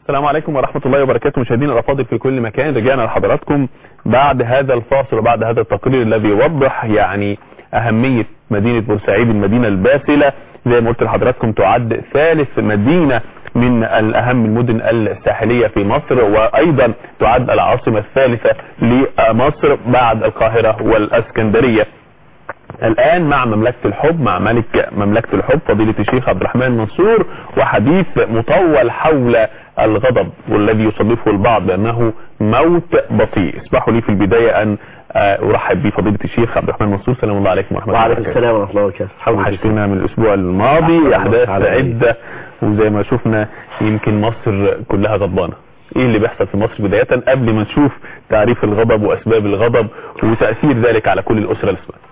السلام عليكم ورحمة الله وبركاته مشاهدينا الأفاضل في كل مكان رجعنا لحضراتكم بعد هذا الفاصل وبعد هذا التقرير الذي يوضح يعني أهمية مدينة بورسعيد المدينة الباسلة زي ما قلت لحضراتكم تعد ثالث مدينة من الأهم المدن الساحلية في مصر وأيضا تعد العاصمة الثالثة لمصر بعد القاهرة والأسكندرية الآن مع مملكة الحب مع ملك مملكة الحب فضيلة الشيخ عبد الرحمن منصور وحديث مطول حول الغضب والذي يصنفه البعض بأنه موت بطيء اسمحوا لي في البداية أن أرحب بفضيلة الشيخ عبد الرحمن منصور سلام الله عليكم ورحمة الله وعليكم السلام ورحمة الله وبركاته وحشتنا من الأسبوع الماضي أحداث عدة وزي ما شفنا يمكن مصر كلها غضبانة ايه اللي بيحصل في مصر بداية قبل ما نشوف تعريف الغضب واسباب الغضب وتأثير ذلك على كل الاسرة الاسلامية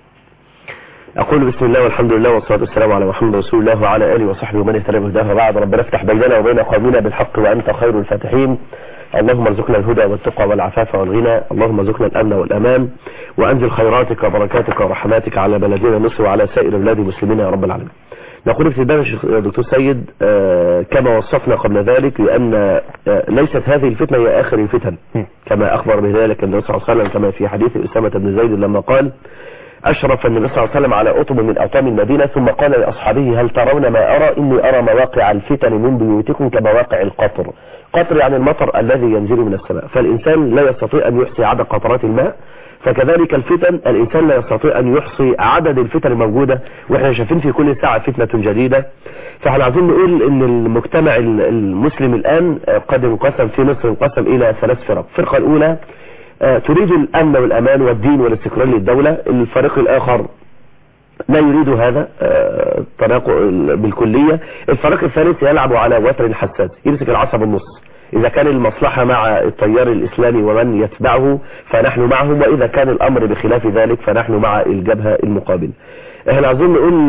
أقول بسم الله والحمد لله والصلاة والسلام على محمد رسول الله وعلى آله وصحبه ومن اهتدى بهداه بعد ربنا افتح بيننا وبين قومنا بالحق وأنت خير الفاتحين اللهم ارزقنا الهدى والتقى والعفاف والغنى اللهم ارزقنا الأمن والأمان وأنزل خيراتك وبركاتك ورحماتك على بلدنا مصر وعلى سائر بلاد المسلمين يا رب العالمين نقول ابتداء دكتور سيد كما وصفنا قبل ذلك لأن ليست هذه الفتنة هي آخر الفتن كما أخبر بذلك النبي صلى الله عليه وسلم كما في حديث أسامة بن زيد لما قال أشرف النبي صلى الله عليه وسلم على أطم من أطام المدينة ثم قال لأصحابه هل ترون ما أرى إني أرى مواقع الفتن من بيوتكم كمواقع القطر قطر يعني المطر الذي ينزل من السماء فالإنسان لا يستطيع أن يحصي عدد قطرات الماء فكذلك الفتن الإنسان لا يستطيع أن يحصي عدد الفتن الموجودة وإحنا شايفين في كل ساعة فتنة جديدة فاحنا عايزين نقول ان المجتمع المسلم الآن قد انقسم في مصر انقسم إلى ثلاث فرق الفرقة الأولى تريد الأمن والأمان والدين والاستقرار للدولة الفريق الآخر لا يريد هذا الطريق بالكلية الفريق الثالث يلعب على وتر حساس يمسك العصب النص إذا كان المصلحة مع التيار الإسلامي ومن يتبعه فنحن معهم وإذا كان الأمر بخلاف ذلك فنحن مع الجبهة المقابل احنا عايزين نقول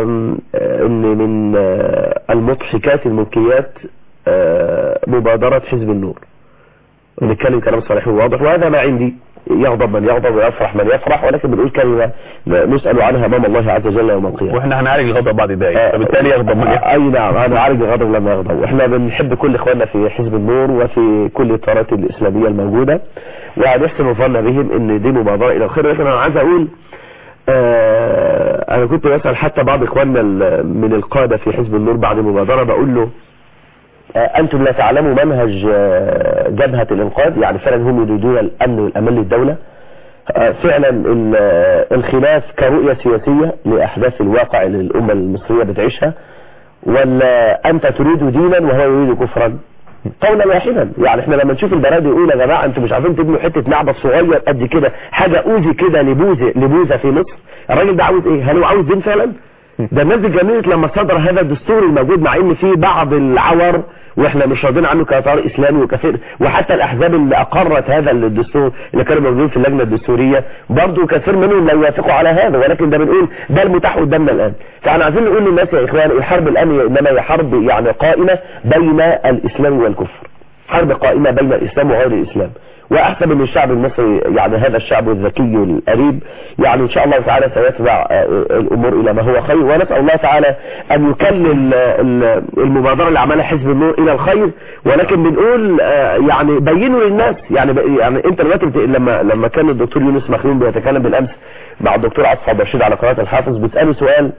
ان من المضحكات المبكيات مبادرة حزب النور نتكلم كلام صريح وواضح وهذا ما عندي يغضب من يغضب ويفرح من يفرح ولكن بنقول كلمة نسأل عنها امام الله عز وجل يوم القيامة واحنا هنعالج الغضب بعد دقايق فبالتالي يغضب من يفرح اي نعم هنعالج الغضب لما يغضب واحنا بنحب كل اخواننا في حزب النور وفي كل الطارات الاسلامية الموجودة وهنحسن الظن بهم ان دي مبادرة الى الخير لكن انا عايز اقول آه انا كنت بسأل حتى بعض اخواننا من القادة في حزب النور بعد المبادرة بقول له أنتم لا تعلموا منهج جبهة الإنقاذ يعني فعلا هم يريدون الأمن والأمان للدولة فعلا الخلاف كرؤية سياسية لأحداث الواقع اللي الأمة المصرية بتعيشها ولا أنت تريد دينا وهو يريد كفرا قولا واحدا يعني احنا لما نشوف البلد يقول يا جماعة انتوا مش عارفين تبنوا حتة معبد صغير قد كده حاجة اوزي كده لبوزة لبوزة في مصر الراجل ده عاوز ايه هل هو عاوز دين فعلا ده الناس اتجننت لما صدر هذا الدستور الموجود مع ان في بعض العور واحنا مش راضيين عنه كاطار اسلامي وكثير وحتى الاحزاب اللي اقرت هذا الدستور اللي كانوا موجودين في اللجنه الدستوريه برضه كثير منهم لا يوافقوا على هذا ولكن ده بنقول ده المتاح قدامنا الان فاحنا عايزين نقول للناس يا اخوان الحرب الان انما هي حرب يعني قائمه بين الاسلام والكفر حرب قائمه بين الاسلام وغير الاسلام واحسب ان الشعب المصري يعني هذا الشعب الذكي القريب يعني ان شاء الله تعالى سيتبع الامور الى ما هو خير ونسال الله تعالى ان يكلل المبادره اللي عملها حزب النور الى الخير ولكن بنقول يعني بينوا للناس يعني يعني انت دلوقتي لما لما كان الدكتور يونس مخلوم بيتكلم بالامس مع الدكتور عاطف عبد الرشيد على قناه الحافظ بيساله سؤال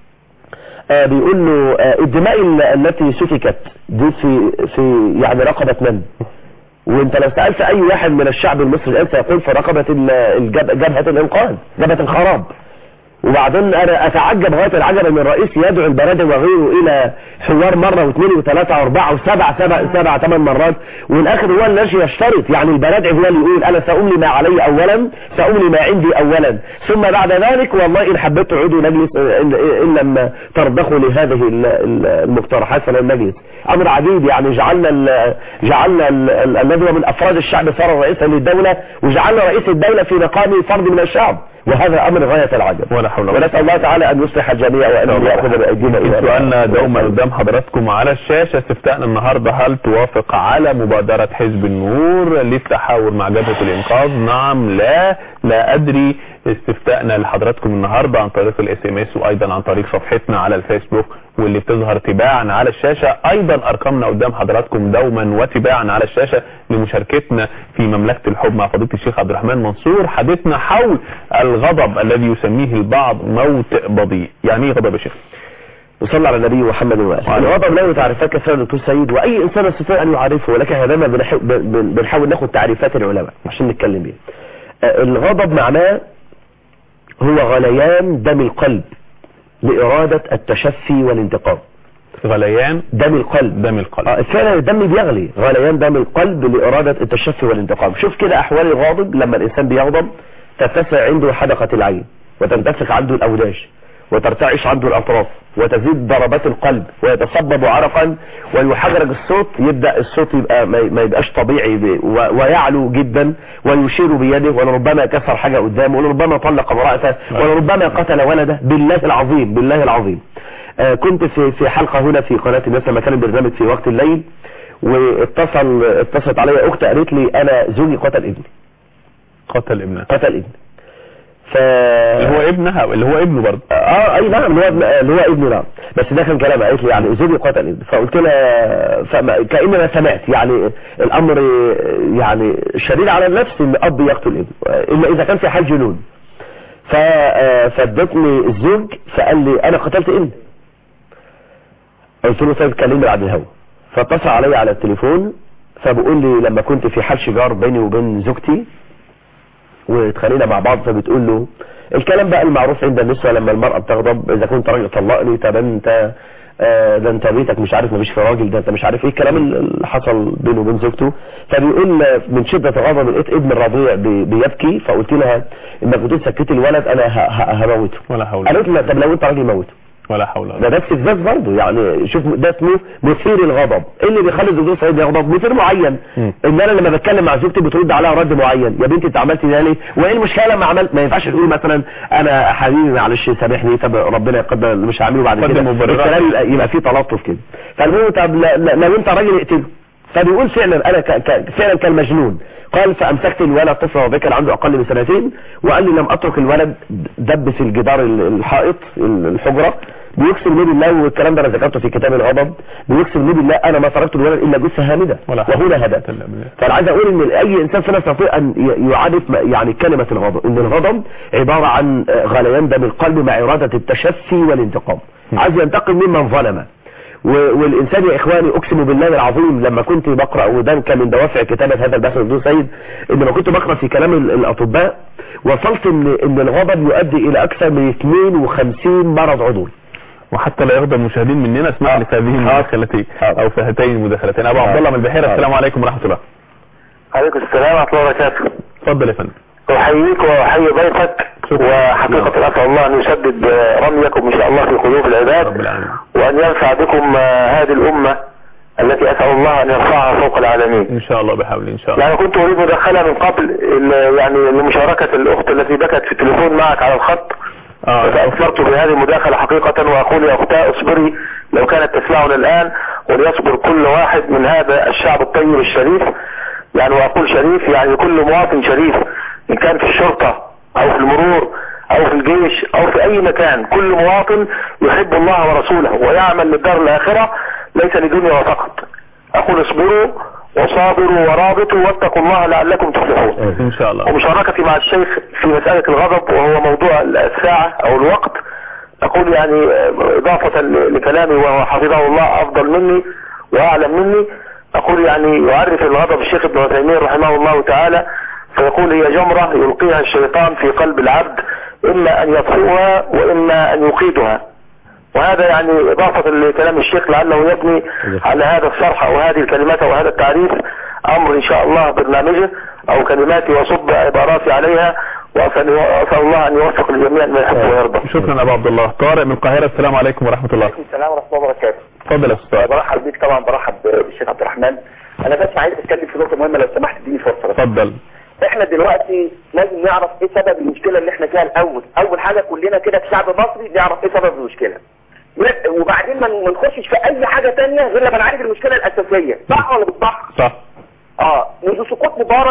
بيقول له الدماء التي سفكت دي في في يعني رقبه من وانت لو سألت اي واحد من الشعب المصري الان سيقول في رقبة جبهة الانقاذ جبهة الخراب وبعدين انا اتعجب غاية العجب ان الرئيس يدعو البرادة وغيره الى حوار مرة واثنين وثلاثة واربعة وسبع سبع سبع ثمان مرات والاخر هو اللي يشترط يعني البرادع هو اللي يقول انا سأملي ما علي اولا سأملي ما عندي اولا ثم بعد ذلك والله ان حبيت تعودوا نجلس ان لم ترضخوا لهذه المقترحات فلن نجلس امر عجيب يعني جعلنا جعلنا الذي هو من افراد الشعب صار رئيسا للدولة وجعلنا رئيس الدولة في مقام فرد من الشعب وهذا امر غاية العجب ولا حول ولا ونسأل الله تعالى ان يصلح الجميع وان يأخذ بايدينا الى سؤالنا دوما قدام حضراتكم على الشاشة استفتاءنا النهاردة هل توافق على مبادرة حزب النور للتحاور مع جبهة الانقاذ نعم لا لا ادري استفتائنا لحضراتكم النهارده عن طريق الاس ام اس وايضا عن طريق صفحتنا على الفيسبوك واللي بتظهر تباعا على الشاشه ايضا ارقامنا قدام حضراتكم دوما وتباعا على الشاشه لمشاركتنا في مملكه الحب مع فضيله الشيخ عبد الرحمن منصور حديثنا حول الغضب الذي يسميه البعض موت بضيء يعني ايه غضب يا شيخ وصلى على النبي محمد وآله الغضب له تعريفات كثيرة دكتور سيد وأي إنسان يستطيع أن يعرفه ولكن احنا دايما بنح- بن- بنحاول ناخد تعريفات العلماء عشان نتكلم بيها آه، الغضب معناه هو غليان دم القلب لإرادة التشفي والانتقام غليان دم القلب دم القلب آه، فعلا الدم بيغلي غليان دم القلب لإرادة التشفي والانتقام شوف كده أحوال الغاضب لما الإنسان بيغضب تتسع عنده حدقة العين وتنتفخ عنده الأوداج وترتعش عنده الأطراف وتزيد ضربات القلب ويتصبب عرقا ويحجرج الصوت يبدأ الصوت يبقى ما ما يبقاش طبيعي ب- و- ويعلو جدا ويشير بيده ولربما كسر حاجة قدامه ولربما طلق امرأته ولربما قتل ولده بالله العظيم بالله العظيم آه، كنت في في حلقة هنا في قناة الناس لما كان البرنامج في وقت الليل واتصل اتصلت علي اخت قالت لي انا زوجي قتل ابني قتل ابنه قتل ابني ف اللي هو ابنها اللي هو ابنه برضه اه اي نعم اللي هو ابن- اللي هو ابني نعم بس ده كان كلام قالت لي يعني زوجي قتل ابني فقلت لها فما كاني ما سمعت يعني الامر يعني شديد على النفس ان اب يقتل ابنه الا اذا كان في حال جنون ف فادتني الزوج فقال لي انا قتلت ابني قلت له طيب كلمني بعد الهوا فاتصل علي على التليفون فبقول لي لما كنت في حال شجار بيني وبين زوجتي واتخانقنا مع بعض فبتقول له الكلام بقى المعروف عند النسوة لما المرأة بتغضب اذا كنت راجل طلقني طب انت آه، ده انت بيتك مش عارف مفيش في راجل ده انت مش عارف ايه الكلام اللي حصل بينه وبين زوجته فبيقول من شدة غضب لقيت ابن الرضيع بي- بيبكي فقلت لها انك كنت سكتي الولد انا ه- ه- هموته ولا حول قالت لي طب لو انت راجل موته ولا حول ولا ده ده استفزاز برضه يعني شوف ده اسمه مثير الغضب ايه اللي بيخلي الدكتور سعيد يغضب مثير معين مم. ان انا لما بتكلم مع زوجتي بترد عليها رد معين يا بنتي انت عملتي ده ليه وايه المشكله لما عملت ما ينفعش تقول مثلا انا حبيبي معلش سامحني طب ربنا يقدر اللي مش هعمله بعد قدم كده مبررات. الكلام يبقى, يبقى فيه تلطف كده فالمهم طب لا- لا- لو انت راجل اقتله فبيقول فعلا انا ك... ك... فعلا كان مجنون قال فامسكت الولد طفل وهو كان عنده اقل من سنتين وقال لي لم اترك الولد دب في الجدار ال- الحائط ال- الحجره بيقسم لي بالله والكلام ده انا ذكرته في كتاب الغضب بيقسم لي بالله انا ما تركت الولد الا جثه هامده ولا حول وهنا ولا هدأت قوة إلا بالله. فانا عايز اقول ان اي انسان فينا يستطيع ان ي- يعرف م- يعني كلمه الغضب ان الغضب عباره عن آه، غليان دم القلب مع اراده التشفي والانتقام عايز ينتقم ممن ظلمه و- والانسان يا اخواني اقسم بالله العظيم لما كنت بقرا وده كان من دوافع كتابه هذا البحث الدكتور سيد ان لما كنت بقرا في كلام ال- الاطباء وصلت ان ان الغضب يؤدي الى اكثر من 52 مرض عضوي وحتى لا يغضب المشاهدين مننا اسمح لي في هذه المداخلتين او في هاتين المداخلتين ابو عبد الله من البحيره السلام عليكم ورحمه الله عليكم السلام ورحمة الله وبركاته اتفضل يا فندم أحييك وأحيي ضيفك وحقيقة أسأل الله أن يسدد رميكم إن شاء الله في قلوب رب العباد العالمين وأن ينفع بكم آه، هذه الأمة التي أسأل الله أن يرفعها فوق العالمين ان شاء الله بحول ان شاء الله يعني كنت أريد مداخلة من قبل ال- يعني لمشاركة الأخت التي بكت في التليفون معك على الخط اه فتأثرت بهذه المداخلة حقيقة وأقول يا أختاه اصبري لو كانت تسمعنا الآن وليصبر كل واحد من هذا الشعب الطيب الشريف يعني وأقول شريف يعني كل مواطن شريف إن كان في الشرطة أو في المرور أو في الجيش أو في أي مكان كل مواطن يحب الله ورسوله ويعمل للدار الآخرة ليس لدنيا فقط أقول اصبروا وصابروا ورابطوا واتقوا الله لعلكم تفلحون ان شاء الله ومشاركتي مع الشيخ في مسألة الغضب وهو موضوع الساعة او الوقت اقول يعني اضافة لكلامي وهو حفظه الله افضل مني واعلم مني اقول يعني يعرف الغضب الشيخ ابن عثيمين رحمه الله تعالى فيقول هي جمرة يلقيها الشيطان في قلب العبد اما ان يطفئها واما ان يقيدها وهذا يعني اضافة لكلام الشيخ لعله يبني على هذا الشرح او هذه الكلمات او هذا التعريف امر ان شاء الله برنامجه او كلماتي واصب عباراتي عليها واسال وأسأل الله ان يوفق الجميع ما يحب ويرضى شكرا ابو عبد الله طارق من القاهره السلام عليكم ورحمه الله السلام ورحمه الله وبركاته اتفضل يا استاذ طارق برحب بيك طبعا برحب بالشيخ عبد الرحمن انا بس عايز اتكلم في نقطه مهمه لو سمحت اديني فرصه بس. اتفضل احنا دلوقتي لازم نعرف ايه سبب المشكله اللي احنا فيها الاول اول حاجه كلنا كده كشعب مصري نعرف ايه سبب المشكله لا، وبعدين ما ما نخشش في اي حاجه تانية غير لما نعالج المشكله الاساسيه صح ولا مش صح صح اه منذ سقوط مبارك واحنا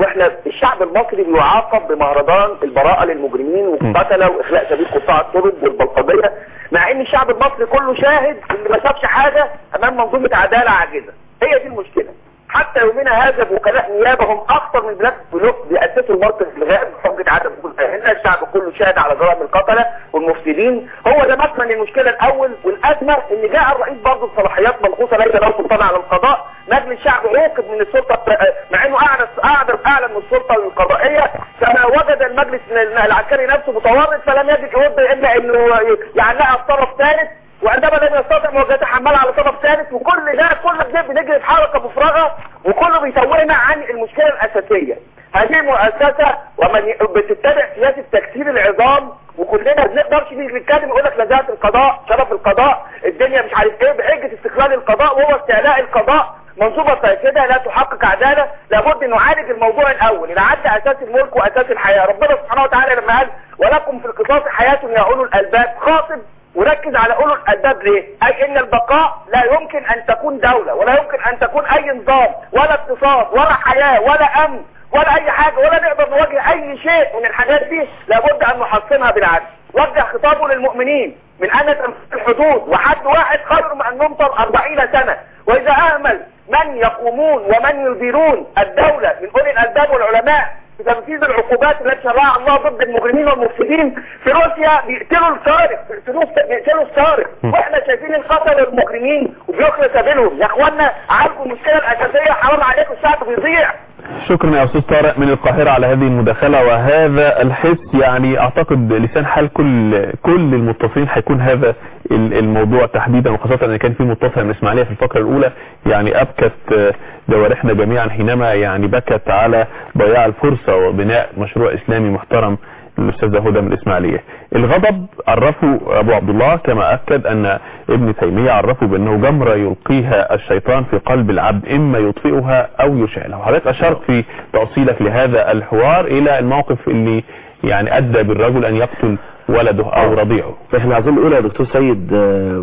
احنا الشعب المصري بيعاقب بمهرجان البراءة للمجرمين والقتلة واخلاء سبيل قطاع الطرق والبلطجية مع ان الشعب المصري كله شاهد اللي ما شافش حاجة امام منظومة عدالة عاجزة هي دي المشكلة حتى يومنا هذا وكلاء نيابهم اكثر من بلاد بلوك بيأسسوا المركز الغائب بحجة عدم وجود هنا الشعب كله شاهد على جرائم القتلة والمفسدين هو ده مكمن المشكلة الاول والازمة ان جاء الرئيس برضه بصلاحيات منقوصة ليس له سلطان على القضاء مجلس الشعب عوقب من السلطة مع انه اعلى اعلى اعلى من السلطة القضائية كما وجد المجلس العسكري نفسه متورط فلم يجد يرد الا انه يعلقها في طرف ثالث وعندما لم يستطع مواجهة يتحملها على طرف ثالث وكل ده كل ده بنجري في حركة مفرغة وكله بيتوهنا عن المشكلة الأساسية هذه المؤسسة ومن بتتبع سياسة تكسير العظام وكلنا ما بنقدرش نيجي نتكلم يقول لك نزاهة القضاء شرف القضاء الدنيا مش عارف ايه بحجة استقلال القضاء وهو استعلاء القضاء منظومة فاسدة لا تحقق عدالة لابد ان نعالج الموضوع الاول نعدي اساس الملك واساس الحياة ربنا سبحانه وتعالى لما قال ولكم في القصاص حياة يا اولو الالباب خاطب وركز على اولو الاسباب ليه اي ان البقاء لا يمكن ان تكون دولة ولا يمكن ان تكون اي نظام ولا اقتصاد ولا حياة ولا امن ولا اي حاجة ولا نقدر نواجه اي شيء من الحاجات دي لابد ان نحصنها بالعدل وجه خطابه للمؤمنين من ان تنفيذ الحدود وحد واحد خير من ان نمطر 40 سنة واذا اهمل من يقومون ومن يديرون الدولة من اولي الاسباب والعلماء في تنفيذ العقوبات التي شرعها الله ضد المجرمين والمفسدين في روسيا بيقتلوا السارق بيقتلوا بيقتلوا السارق واحنا شايفين القتل المجرمين وبيخلى سبيلهم يا اخوانا عالجوا المشكله الاساسيه حرام عليكم الشعب بيضيع شكرا يا استاذ طارق من القاهرة على هذه المداخلة وهذا الحس يعني اعتقد لسان حال كل كل المتصلين هيكون هذا الموضوع تحديدا وخاصة ان كان في متصل من اسماعيلية في الفقرة الاولى يعني ابكت جوارحنا جميعا حينما يعني بكت على ضياع الفرصة وبناء مشروع اسلامي محترم الاستاذ هدى من الاسماعيليه الغضب عرفه ابو عبد الله كما اكد ان ابن تيميه عرفه بانه جمره يلقيها الشيطان في قلب العبد اما يطفئها او يشعلها وحضرتك اشرت في تاصيلك لهذا الحوار الى الموقف اللي يعني ادى بالرجل ان يقتل ولده او رضيعه احنا عايزين نقول يا دكتور سيد آه،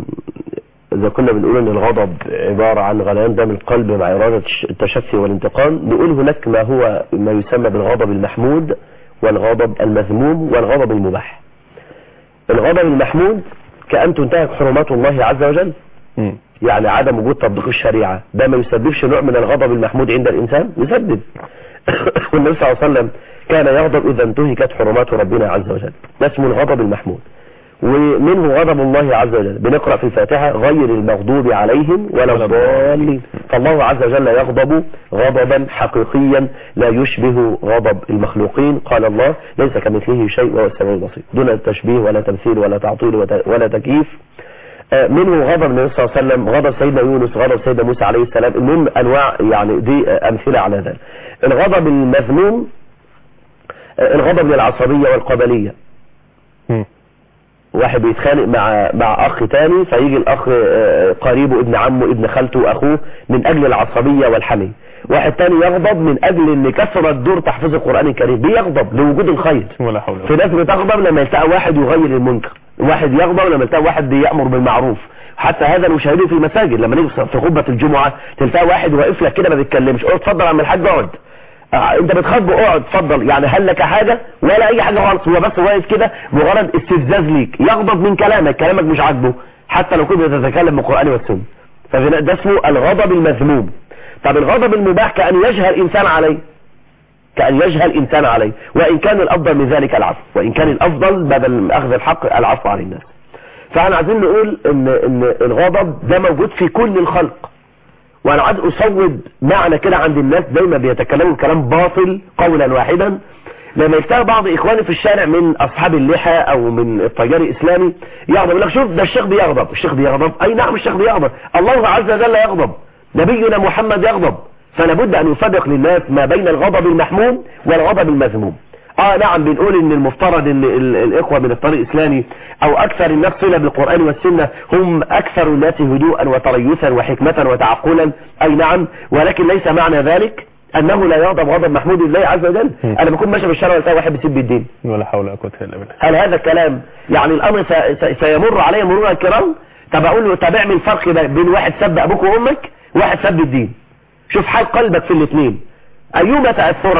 اذا كنا بنقول ان الغضب عبارة عن غليان دم القلب مع ارادة التشفي والانتقام نقول هناك ما هو ما يسمى بالغضب المحمود والغضب المذموم والغضب المباح الغضب المحمود كأن تنتهك حرمات الله عز وجل مم. يعني عدم وجود تطبيق الشريعة ده ما يسببش نوع من الغضب المحمود عند الإنسان يسبب والنبي صلى الله عليه وسلم كان يغضب إذا انتهكت حرمات ربنا عز وجل ده اسمه الغضب المحمود ومنه غضب الله عز وجل بنقرأ في الفاتحة غير المغضوب عليهم ولا الضالين فالله عز وجل يغضب غضبا حقيقيا لا يشبه غضب المخلوقين قال الله ليس كمثله شيء وهو السميع البصير دون تشبيه ولا تمثيل ولا تعطيل وت- ولا تكييف آه، منه غضب النبي صلى الله عليه وسلم غضب سيدنا يونس غضب سيدنا موسى عليه السلام المهم انواع يعني دي آه، امثله على ذلك الغضب المذموم آه، الغضب للعصبيه والقبليه مم. واحد بيتخانق مع مع اخ تاني فيجي الاخ آه، قريبه ابن عمه ابن خالته واخوه من اجل العصبيه والحميه واحد تاني يغضب من اجل ان كثرت دور تحفيظ القران الكريم بيغضب لوجود الخير ولا حول في ولا ناس بتغضب لما يلتقى واحد يغير المنكر واحد يغضب لما يلتقى واحد بيأمر بالمعروف حتى هذا نشاهده في المساجد لما نيجي في خطبة الجمعة تلتقى واحد واقف لك كده ما بيتكلمش اقعد اتفضل يا عم الحاج اقعد آه، انت بتخاطبه اقعد اتفضل يعني هل لك حاجة ولا اي حاجة خالص هو بس واقف كده مجرد استفزاز ليك يغضب من كلامك كلامك مش عاجبه حتى لو كنت بتتكلم بالقرآن والسنة فده اسمه الغضب المذموم طب الغضب المباح كأن يجهل انسان عليه كأن يجهل إنسان عليه وإن كان الأفضل من ذلك العفو وإن كان الأفضل بدل من أخذ الحق العفو عن الناس فأنا عايزين نقول إن, إن الغضب ده موجود في كل الخلق وأنا عايز أصوب معنى كده عند الناس دايما بيتكلموا كلام باطل قولا واحدا لما يلتقى بعض إخواني في الشارع من أصحاب اللحى أو من التيار الإسلامي يغضب يقول لك شوف ده الشيخ بيغضب الشيخ بيغضب أي نعم الشيخ بيغضب الله عز وجل يغضب نبينا محمد يغضب فلا بد ان يفرق للناس ما بين الغضب المحمود والغضب المذموم اه نعم بنقول ان المفترض ان ال- الاخوة من الطريق الاسلامي او اكثر الناس صلة بالقرآن والسنة هم اكثر الناس هدوءا وتريثا وحكمة وتعقلا اي نعم ولكن ليس معنى ذلك انه لا يغضب غضب محمود لله عز وجل م. انا بكون ماشي في الشارع ولا واحد بيسب الدين ولا حول ولا قوه الا بالله هل هذا الكلام يعني الامر س- س- سيمر عليه مرور الكرام طب اقول له طب اعمل فرق ده بين واحد سب ابوك وامك وواحد سب الدين شوف حال قلبك في الاثنين ايهما تاثرا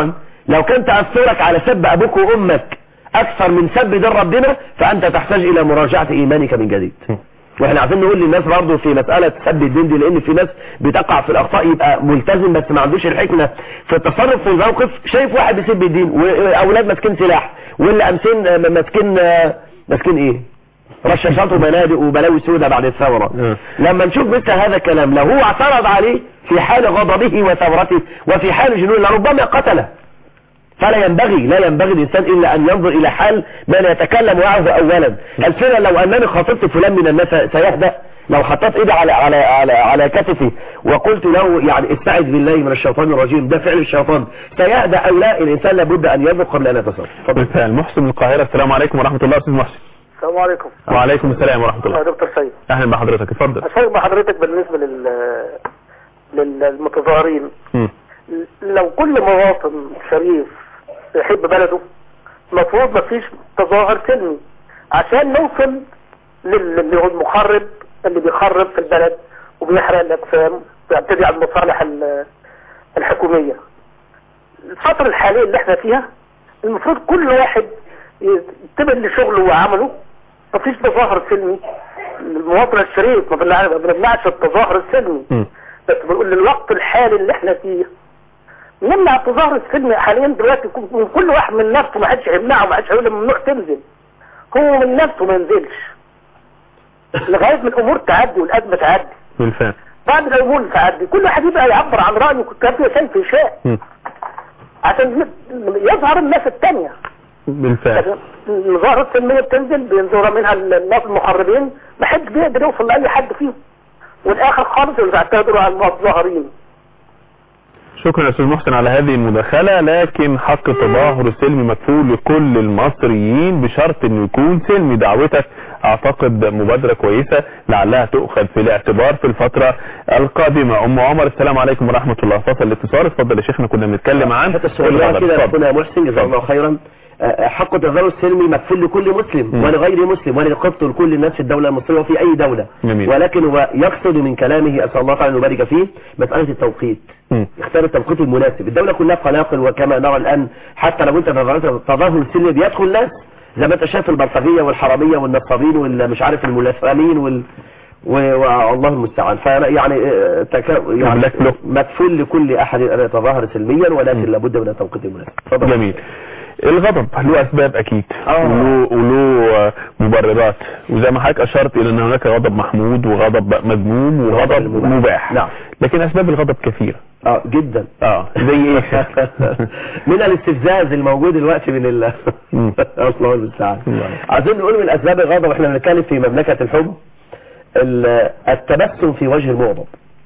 لو كان تأثرك على سب ابوك وامك اكثر من سب دين ربنا فانت تحتاج الى مراجعة ايمانك من جديد واحنا عايزين نقول للناس برضه في مسألة سب الدين دي لان في ناس بتقع في الاخطاء يبقى ملتزم بس ما عندوش الحكمة في التصرف في الموقف شايف واحد بيسب الدين واولاد ماسكين سلاح واللي امسين ماسكين ماسكين ايه رشاشات وبنادق وبلاوي سودة بعد الثورة آه. لما نشوف مثل هذا الكلام لو هو اعترض عليه في حال غضبه وثورته وفي حال جنون لربما قتله فلا ينبغي لا ينبغي الإنسان إلا أن ينظر إلى حال من يتكلم معه أولا الفعل لو أنني خاطبت فلان من الناس سيهدأ لو حطيت إيدي على على على على كتفي وقلت له يعني استعذ بالله من الشيطان الرجيم ده فعل الشيطان سيهدأ أو لا الإنسان لابد أن يذوق قبل أن يتصرف اتفضل. بالفعل محسن من القاهرة السلام عليكم ورحمة الله أستاذ محسن السلام عليكم وعليكم السلام ورحمة يا الله دكتور سيد أهلا بحضرتك اتفضل أشارك مع حضرتك بالنسبة لل للمتظاهرين مم. لو كل مواطن شريف يحب بلده المفروض مفيش تظاهر سلمي عشان نوصل لل- اللي هو المخرب اللي بيخرب في البلد وبيحرق الأجسام ويعتدي على المصالح ال- الحكومية الفترة الحالية اللي احنا فيها المفروض كل واحد يتبع لشغله وعمله مفيش تظاهر سلمي المواطن الشريف ما بنمنعش- ما بنمنعش التظاهر السلمي مم. بس بنقول للوقت الحالي اللي احنا فيه نمنع التظاهر السلمي حاليا دلوقتي يكون- يكون كل واحد من نفسه ما حدش هيمنعه ما حدش هيقول له ممنوع تنزل هو من نفسه ما ينزلش لغايه ما الامور تعدي والازمه تعدي بالفعل بعد ما الامور تعدي كل واحد يبقى يعبر عن رايه كيف كيف يشاء مم. عشان يظهر الناس التانية بالفعل المظاهرات السلمية بتنزل بينظر منها الناس المحربين ما حدش بيقدر يوصل لأي حد فيهم والآخر خالص اللي بيعتذروا على المتظاهرين شكرا يا استاذ محسن على هذه المداخلة لكن حق التظاهر السلمي مكفول لكل المصريين بشرط انه يكون سلمي دعوتك اعتقد مبادرة كويسة لعلها تؤخذ في الاعتبار في الفترة القادمة ام عمر السلام عليكم ورحمة الله فصل الاتصال اتفضل يا شيخنا كنا بنتكلم عن حتى السؤال الغضب. كده اتفضل. اخونا محسن جزاه الله خيرا آه، حق التظاهر السلمي مكفول لكل مسلم مم. ولغير مسلم وللقبط لكل الناس في الدولة المصرية وفي أي دولة جميل. ولكن هو يقصد من كلامه أسأل الله تعالى أن يبارك فيه مسألة التوقيت مم. اختار التوقيت المناسب الدولة كلها قلاقل وكما نرى الآن حتى لو انت نظرت التظاهر السلمي بيدخل ناس زي ما انت شايف البلطجية والحرامية والنصابين والمش عارف الملثمين وال و- والله المستعان فأنا يعني آه، تك... يعني بلاك بلوك. مكفول لكل أحد أن يتظاهر سلميا ولكن لابد من التوقيت المناسب تفضل. جميل الغضب له اسباب اكيد آه. وله وله آه، مبررات وزي ما حضرتك اشرت الى ان هناك غضب محمود وغضب مذموم وغضب وغضب مباح. مباح نعم. لكن اسباب الغضب كثيرة اه جدا اه زي ايه من الاستفزاز الموجود دلوقتي من ال مم. الله المستعان الله. عايزين نقول من اسباب الغضب واحنا بنتكلم في مملكه الحب ال- التبسم في وجه المغضب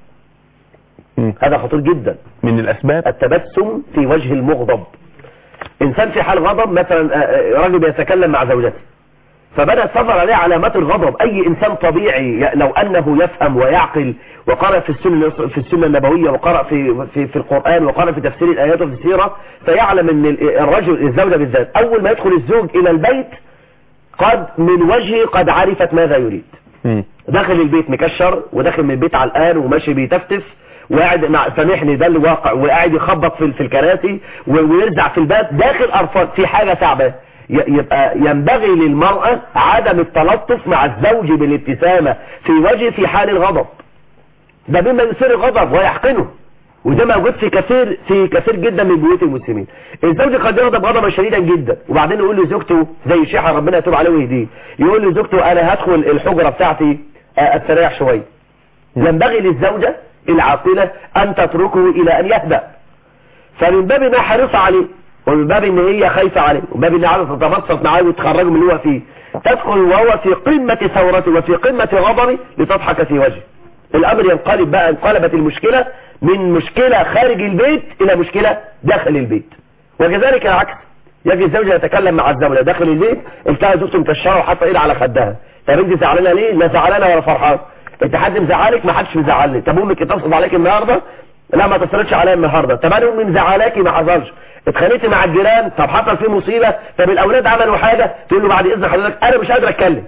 مم. هذا خطير جدا من الاسباب التبسم في وجه المغضب انسان في حال غضب مثلا آه، آه، راجل بيتكلم مع زوجته فبدأت تظهر عليه علامات الغضب اي انسان طبيعي ي- لو انه يفهم ويعقل وقرأ في السنة في السنة النبوية وقرأ في في في القرآن وقرأ في تفسير الايات وفي السيرة سيعلم ان ال- الرجل الزوجة بالذات اول ما يدخل الزوج الى البيت قد من وجهه قد عرفت ماذا يريد مم. داخل البيت مكشر وداخل من البيت علقان وماشي بيتفتف وقاعد مع سامحني ده الواقع وقاعد يخبط في في الكراسي و- ويرزع في الباب داخل ارفض في حاجه صعبه ي- يبقى ينبغي للمرأة عدم التلطف مع الزوج بالابتسامة في وجه في حال الغضب ده مما يثير الغضب ويحقنه وده موجود في كثير في كثير جدا من بيوت المسلمين الزوج قد يغضب غضبا شديدا جدا وبعدين يقول لزوجته زي شيحة ربنا يتوب عليه ويهديه يقول لزوجته انا هدخل الحجرة بتاعتي آه، استريح شوية ينبغي للزوجة العاقلة ان تتركه الى ان يهدأ فمن باب انها حريصة عليه ومن باب ان هي خايفة عليه ومن باب انها عايزة تتبسط معاه وتخرجه من اللي هو فيه تدخل وهو في قمة ثورته وفي قمة غضبه لتضحك في وجهه الامر ينقلب بقى انقلبت المشكلة من مشكلة خارج البيت الى مشكلة داخل البيت وكذلك العكس يجي الزوج يتكلم مع الزوجة داخل البيت التقى زوجته مكشره وحاطه ايد على خدها طب انت زعلانه ليه لا زعلانه ولا فرحان انت حد مزعلك ما حدش مزعلني طب امك اتصلت عليك النهارده لا ما اتصلتش عليا النهارده طب انا امي مزعلاكي ما حصلش اتخانقتي مع الجيران طب حصل فيه مصيبه طب الاولاد عملوا حاجه تقول له بعد اذن حضرتك انا مش قادر اتكلم